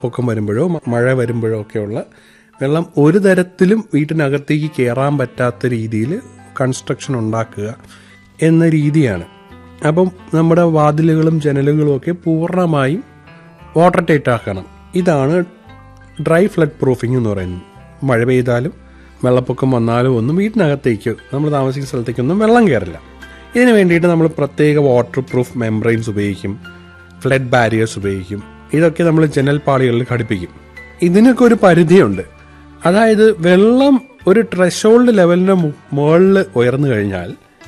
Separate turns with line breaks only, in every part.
പൊക്കം വരുമ്പോഴോ മ- മഴ വരുമ്പോഴോ ഒക്കെയുള്ള വെള്ളം ഒരു തരത്തിലും വീട്ടിനകത്തേക്ക് കയറാൻ പറ്റാത്ത രീതിയിൽ കൺസ്ട്രക്ഷൻ ഉണ്ടാക്കുക എന്ന രീതിയാണ് അപ്പം നമ്മുടെ വാതിലുകളും ജനലുകളും ഒക്കെ പൂർണ്ണമായും വാട്ടർ ടൈറ്റ് ആക്കണം ഇതാണ് ഡ്രൈ ഫ്ലഡ് പ്രൂഫിംഗ് എന്ന് പറയുന്നത് മഴ പെയ്താലും വെള്ളപ്പൊക്കം വന്നാലും ഒന്നും വീട്ടിനകത്തേക്ക് നമ്മൾ താമസിക്കുന്ന സ്ഥലത്തേക്കൊന്നും വെള്ളം കയറില്ല ഇതിന് വേണ്ടിയിട്ട് നമ്മൾ പ്രത്യേക വാട്ടർ പ്രൂഫ് മെംബ്രെയിൻസ് ഉപയോഗിക്കും ഫ്ലഡ് ബാരിയേഴ്സ് ഉപയോഗിക്കും ഇതൊക്കെ നമ്മൾ ജനൽ പാളികളിൽ ഘടിപ്പിക്കും ഇതിനൊക്കെ ഒരു പരിധിയുണ്ട് അതായത് വെള്ളം ഒരു ട്രഷോൾഡ് ലെവലിന്റെ മുകളിൽ ഉയർന്നു കഴിഞ്ഞാൽ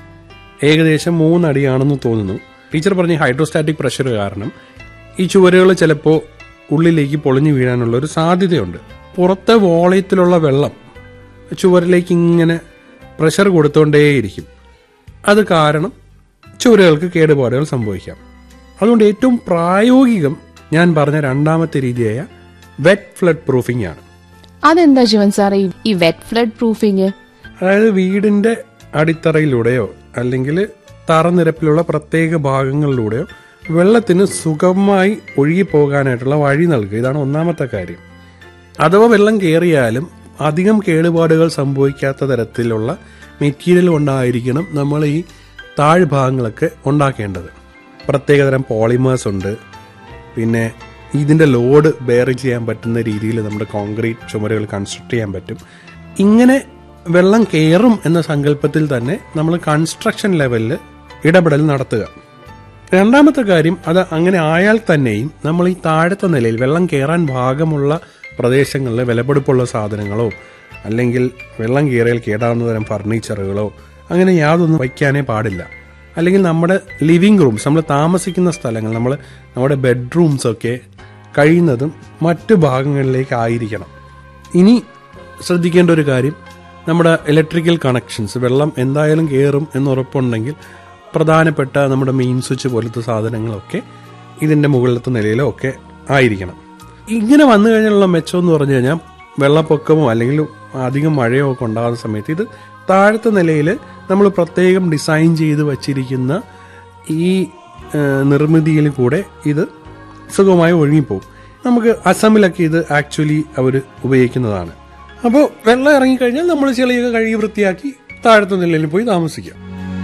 ഏകദേശം മൂന്നടിയാണെന്ന് തോന്നുന്നു ടീച്ചർ പറഞ്ഞ ഹൈഡ്രോസ്റ്റാറ്റിക് പ്രഷർ കാരണം ഈ ചുവരുകൾ ചിലപ്പോൾ ഉള്ളിലേക്ക് പൊളിഞ്ഞു വീഴാനുള്ള ഒരു സാധ്യതയുണ്ട് പുറത്തെ വോളയത്തിലുള്ള വെള്ളം ചുവരിലേക്ക് ഇങ്ങനെ പ്രഷർ കൊടുത്തുകൊണ്ടേയിരിക്കും അത് കാരണം ചുവരുകൾക്ക് കേടുപാടുകൾ സംഭവിക്കാം അതുകൊണ്ട് ഏറ്റവും പ്രായോഗികം ഞാൻ പറഞ്ഞ രണ്ടാമത്തെ രീതിയായ വെറ്റ് ഫ്ലഡ് പ്രൂഫിംഗ് ആണ്
അതെന്താ ശിവൻ സാറേ ഈ- ഈ വെറ്റ് ഫ്ലഡ് പ്രൂഫിങ്
അതായത് വീടിന്റെ അടിത്തറയിലൂടെയോ അല്ലെങ്കിൽ തറനിരപ്പിലുള്ള പ്രത്യേക ഭാഗങ്ങളിലൂടെയോ വെള്ളത്തിന് സുഗമമായി ഒഴുകിപ്പോകാനായിട്ടുള്ള വഴി നൽകുക ഇതാണ് ഒന്നാമത്തെ കാര്യം അഥവാ വെള്ളം കയറിയാലും അധികം കേടുപാടുകൾ സംഭവിക്കാത്ത തരത്തിലുള്ള മെറ്റീരിയൽ കൊണ്ടായിരിക്കണം നമ്മൾ ഈ താഴ്ഭാഗങ്ങളൊക്കെ ഉണ്ടാക്കേണ്ടത് പ്രത്യേകതരം പോളിമേഴ്സ് ഉണ്ട് പിന്നെ ഇതിന്റെ ലോഡ് ബെയർ ചെയ്യാൻ പറ്റുന്ന രീതിയിൽ നമ്മുടെ കോൺക്രീറ്റ് ചുമരുകൾ കൺസ്ട്രക്ട് ചെയ്യാൻ പറ്റും ഇങ്ങനെ വെള്ളം കയറും എന്ന സങ്കല്പത്തിൽ തന്നെ നമ്മൾ കൺസ്ട്രക്ഷൻ ലെവലിൽ ഇടപെടൽ നടത്തുക രണ്ടാമത്തെ കാര്യം അത് അങ്ങനെ ആയാൽ തന്നെയും നമ്മൾ ഈ താഴത്തെ നിലയിൽ വെള്ളം കയറാൻ ഭാഗമുള്ള പ്രദേശങ്ങളിൽ വിലപിടിപ്പുള്ള സാധനങ്ങളോ അല്ലെങ്കിൽ വെള്ളം കയറിയാൽ കേടാവുന്ന തരം ഫർണിച്ചറുകളോ അങ്ങനെ യാതൊന്നും വയ്ക്കാനേ പാടില്ല അല്ലെങ്കിൽ നമ്മുടെ ലിവിംഗ് റൂംസ് നമ്മൾ താമസിക്കുന്ന സ്ഥലങ്ങൾ നമ്മൾ നമ്മുടെ ബെഡ്റൂംസ് ഒക്കെ കഴിയുന്നതും മറ്റു ഭാഗങ്ങളിലേക്ക് ആയിരിക്കണം ഇനി ശ്രദ്ധിക്കേണ്ട ഒരു കാര്യം നമ്മുടെ ഇലക്ട്രിക്കൽ കണക്ഷൻസ് വെള്ളം എന്തായാലും കയറും എന്ന് ഉറപ്പുണ്ടെങ്കിൽ പ്രധാനപ്പെട്ട നമ്മുടെ മെയിൻ സ്വിച്ച് പോലത്തെ സാധനങ്ങളൊക്കെ ഇതിന്റെ മുകളിലത്തെ നിലയിലോ ഒക്കെ ആയിരിക്കണം ഇങ്ങനെ വന്നു കഴിഞ്ഞാലുള്ള മെച്ചം എന്ന് പറഞ്ഞു കഴിഞ്ഞാൽ വെള്ളപ്പൊക്കമോ അല്ലെങ്കിൽ അധികം മഴയോ ഒക്കെ ഉണ്ടാകുന്ന സമയത്ത് ഇത് താഴത്തെ നിലയിൽ നമ്മൾ പ്രത്യേകം ഡിസൈൻ ചെയ്ത് വച്ചിരിക്കുന്ന ഈ ആ, നിർമ്മിതിയിൽ കൂടെ ഇത് സുഖമായി ഒഴുകിപ്പോകും നമുക്ക് അസമിലൊക്കെ ഇത് ആക്ച്വലി അവർ ഉപയോഗിക്കുന്നതാണ് അപ്പോൾ വെള്ളം ഇറങ്ങിക്കഴിഞ്ഞാൽ നമ്മൾ ചെളിയൊക്കെ കഴുകി വൃത്തിയാക്കി താഴത്തെ നിലയിൽ പോയി താമസിക്കാം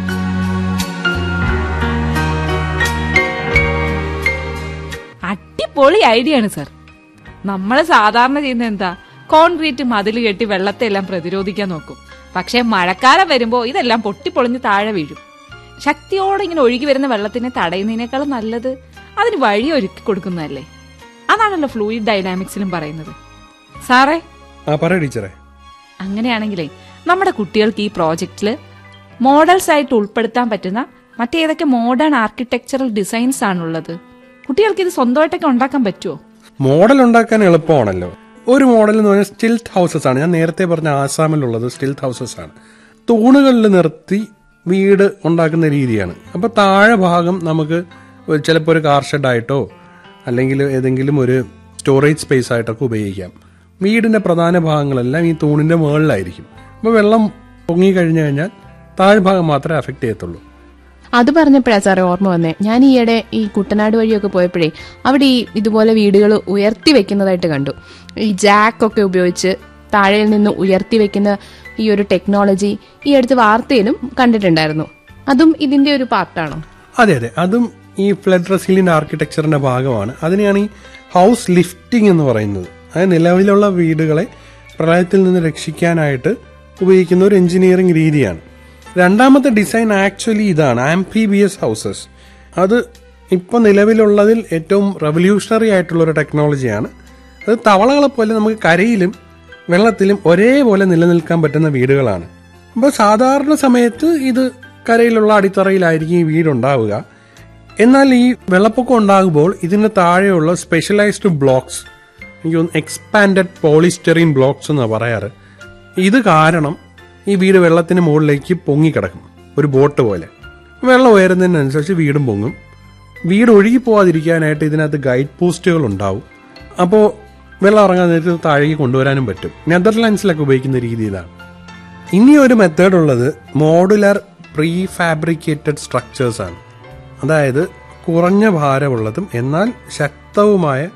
അടിപൊളി ഐഡിയ ആണ് സർ നമ്മൾ സാധാരണ ചെയ്യുന്ന എന്താ കോൺക്രീറ്റ് മതിൽ കെട്ടി വെള്ളത്തെ എല്ലാം പ്രതിരോധിക്കാൻ നോക്കും പക്ഷെ മഴക്കാലം വരുമ്പോ ഇതെല്ലാം പൊട്ടിപ്പൊളിഞ്ഞ് താഴെ വീഴും ശക്തിയോടെ ഇങ്ങനെ ഒഴുകി വരുന്ന വെള്ളത്തിനെ തടയുന്നതിനേക്കാളും നല്ലത് അതിന് വഴി ഒരുക്കി കൊടുക്കുന്നതല്ലേ അതാണല്ലോ ഫ്ലൂയിഡ് ഡൈനാമിക്സിലും പറയുന്നത് സാറേ
ആ പറ ടീച്ചറെ
അങ്ങനെയാണെങ്കിലേ നമ്മുടെ കുട്ടികൾക്ക് ഈ പ്രോജക്റ്റില് മോഡൽസ് ആയിട്ട് ഉൾപ്പെടുത്താൻ പറ്റുന്ന മറ്റേതൊക്കെ മോഡേൺ ആർക്കിടെക്ചറൽ ഡിസൈൻസ് ആണുള്ളത് കുട്ടികൾക്ക് ഇത് സ്വന്തമായിട്ടൊക്കെ ഉണ്ടാക്കാൻ പറ്റുമോ
മോഡൽ ഉണ്ടാക്കാൻ എളുപ്പമാണല്ലോ ഒരു മോഡൽ എന്ന് പറഞ്ഞാൽ സ്റ്റിൽത്ത് ഹൗസസ് ആണ് ഞാൻ നേരത്തെ പറഞ്ഞ ആസാമിലുള്ളത് സ്റ്റിൽത്ത് ഹൗസസ് ആണ് തൂണുകളിൽ നിർത്തി വീട് ഉണ്ടാക്കുന്ന രീതിയാണ് അപ്പൊ താഴെ ഭാഗം നമുക്ക് ചിലപ്പോൾ ഒരു കാർ ഷെഡായിട്ടോ അല്ലെങ്കിൽ ഏതെങ്കിലും ഒരു സ്റ്റോറേജ് സ്പേസ് ആയിട്ടൊക്കെ ഉപയോഗിക്കാം വീടിന്റെ പ്രധാന ഭാഗങ്ങളെല്ലാം ഈ തൂണിന്റെ മുകളിലായിരിക്കും അപ്പോൾ വെള്ളം പൊങ്ങി കഴിഞ്ഞു കഴിഞ്ഞാൽ താഴ്ഭാഗം മാത്രമേ അഫക്റ്റ് ചെയ്യത്തുള്ളൂ
അത് പറഞ്ഞപ്പോഴാ സാറേ ഓർമ്മ വന്നേ ഞാൻ ഈയിടെ ഈ കുട്ടനാട് വഴിയൊക്കെ പോയപ്പോഴേ അവിടെ ഈ ഇതുപോലെ വീടുകൾ ഉയർത്തി വെക്കുന്നതായിട്ട് കണ്ടു ഈ ജാക്ക് ഒക്കെ ഉപയോഗിച്ച് താഴെയിൽ നിന്ന് ഉയർത്തി വെക്കുന്ന ഈ ഒരു ടെക്നോളജി ഈ അടുത്ത് വാർത്തയിലും കണ്ടിട്ടുണ്ടായിരുന്നു അതും ഇതിന്റെ ഒരു പാർട്ടാണോ
അതെ അതെ അതും ഈ ഫ്ലഡ് റെസിലിയന്റ് ആർക്കിടെക്ചറിന്റെ ഭാഗമാണ് അതിനെയാണ് ഈ ഹൗസ് ലിഫ്റ്റിംഗ് എന്ന് പറയുന്നത് അതായത് നിലവിലുള്ള വീടുകളെ പ്രളയത്തിൽ നിന്ന് രക്ഷിക്കാനായിട്ട് ഉപയോഗിക്കുന്ന ഒരു എഞ്ചിനീയറിംഗ് രീതിയാണ് രണ്ടാമത്തെ ഡിസൈൻ ആക്ച്വലി ഇതാണ് ആംഫീബിയസ് ഹൗസസ് അത് ഇപ്പൊ നിലവിലുള്ളതിൽ ഏറ്റവും റവല്യൂഷണറി ആയിട്ടുള്ള ഒരു ടെക്നോളജിയാണ് അത് തവളകളെ പോലെ നമുക്ക് കരയിലും വെള്ളത്തിലും ഒരേപോലെ നിലനിൽക്കാൻ പറ്റുന്ന വീടുകളാണ് അപ്പോൾ സാധാരണ സമയത്ത് ഇത് കരയിലുള്ള അടിത്തറയിലായിരിക്കും ഈ വീടുണ്ടാവുക എന്നാൽ ഈ വെള്ളപ്പൊക്കം ഉണ്ടാകുമ്പോൾ ഇതിന് താഴെയുള്ള സ്പെഷ്യലൈസ്ഡ് ബ്ലോക്സ് എനിക്ക് തോന്നുന്നു എക്സ്പാൻഡഡ് പോളിസ്റ്ററിൻ ബ്ലോക്സ് എന്നാണ് പറയാറ് ഇത് കാരണം ഈ വീട് വെള്ളത്തിന് മുകളിലേക്ക് പൊങ്ങിക്കിടക്കും ഒരു ബോട്ട് പോലെ വെള്ളം ഉയരുന്നതിനനുസരിച്ച് വീടും പൊങ്ങും വീട് ഒഴുകി പോവാതിരിക്കാനായിട്ട് ഇതിനകത്ത് ഗൈഡ് പോസ്റ്റുകൾ ഉണ്ടാവും അപ്പോൾ വെള്ളം ഇറങ്ങാൻ നേരത്ത് ഇത് താഴേക്ക് കൊണ്ടുവരാനും പറ്റും നെതർലാൻഡ്സിലൊക്കെ ഉപയോഗിക്കുന്ന രീതി ഇതാണ് ഇനി ഒരു മെത്തേഡ് ഉള്ളത് മോഡുലർ പ്രീ ഫാബ്രിക്കേറ്റഡ് സ്ട്രക്ചേഴ്സ് ആണ് അതായത് കുറഞ്ഞ ഭാരമുള്ളതും എന്നാൽ ശക്തവുമായ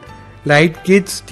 ലൈറ്റ് ഗേറ്റ്